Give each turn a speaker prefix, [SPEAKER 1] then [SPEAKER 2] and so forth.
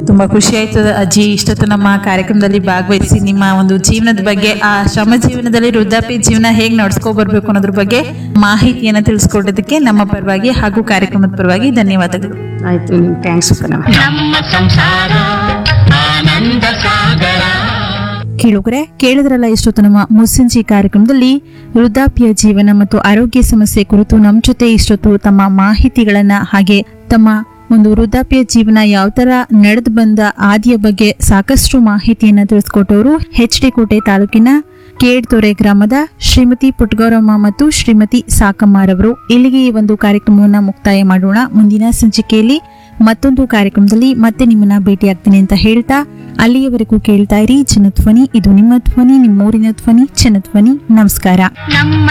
[SPEAKER 1] ತುಂಬಾ ಖುಷಿ ಆಯ್ತು ಅಜ್ಜಿ ಇಷ್ಟೊತ್ತು ನಮ್ಮ ಕಾರ್ಯಕ್ರಮದಲ್ಲಿ ಭಾಗವಹಿಸಿ ನಿಮ್ಮ ಒಂದು ಜೀವನದ ಬಗ್ಗೆ ಆ ಶ್ರಮ ಜೀವನದಲ್ಲಿ ವೃದ್ಧಾಪ್ಯ ಜೀವನ ಹೇಗೆ ನಡ್ಸ್ಕೊ ಬರ್ಬೇಕು ಅನ್ನೋದ್ರ ಬಗ್ಗೆ ಮಾಹಿತಿಯನ್ನ ತಿಳಿಸ್ಕೊಡೋದಕ್ಕೆ ನಮ್ಮ ಪರವಾಗಿ ಹಾಗೂ ಕಾರ್ಯಕ್ರಮದ ಪರವಾಗಿ ಧನ್ಯವಾದಗಳು
[SPEAKER 2] ಆಯ್ತು ನಿಮ್ಗೆ ಥ್ಯಾಂಕ್ಸ್ ಕಣವ
[SPEAKER 3] ನಮ್ಮ ಸಂಸಾರ ಆನಂದ ಸಾಗರ
[SPEAKER 1] ಕೇಳುಗರೆ ಕೇಳಿದ್ರಲ್ಲ ಇಷ್ಟೊತ್ತು ನಮ್ಮ ಮುಸ್ಸಂಜಿ ಕಾರ್ಯಕ್ರಮದಲ್ಲಿ ವೃದ್ಧಾಪ್ಯ ಜೀವನ ಮತ್ತು ಆರೋಗ್ಯ ಸಮಸ್ಯೆ ಕುರಿತು ನಮ್ಮ ಜೊತೆ ಇಷ್ಟೊತ್ತು ತಮ್ಮ ಮಾಹಿತಿಗಳನ್ನ ಹಾಗೆ ತಮ್ಮ ಒಂದು ವೃದ್ಧಾಪ್ಯ ಜೀವನ ಯಾವ ತರ ನಡೆದು ಬಂದ ಆದಿಯ ಬಗ್ಗೆ ಸಾಕಷ್ಟು ಮಾಹಿತಿಯನ್ನ ತಿಳಿಸ್ಕೊಟ್ಟವರು ಎಚ್ ಡಿ ಕೋಟೆ ತಾಲೂಕಿನ ಕೇಡ್ತೊರೆ ಗ್ರಾಮದ ಶ್ರೀಮತಿ ಪುಟ್ಗೌರಮ್ಮ ಮತ್ತು ಶ್ರೀಮತಿ ಸಾಕಮ್ಮರವರು ಇಲ್ಲಿಗೆ ಈ ಒಂದು ಕಾರ್ಯಕ್ರಮವನ್ನ ಮುಕ್ತಾಯ ಮಾಡೋಣ ಮುಂದಿನ ಸಂಚಿಕೆಯಲ್ಲಿ ಮತ್ತೊಂದು ಕಾರ್ಯಕ್ರಮದಲ್ಲಿ ಮತ್ತೆ ನಿಮ್ಮನ್ನ ಭೇಟಿಯಾಗ್ತೀನಿ ಅಂತ ಹೇಳ್ತಾ ಅಲ್ಲಿಯವರೆಗೂ ಕೇಳ್ತಾ ಇರಿ ಜನಧ್ವನಿ ಇದು ನಿಮ್ಮ ಧ್ವನಿ ನಿಮ್ಮೂರಿನ ಧ್ವನಿ ಜನಧ್ವನಿ ನಮಸ್ಕಾರ
[SPEAKER 3] ನಮ್ಮ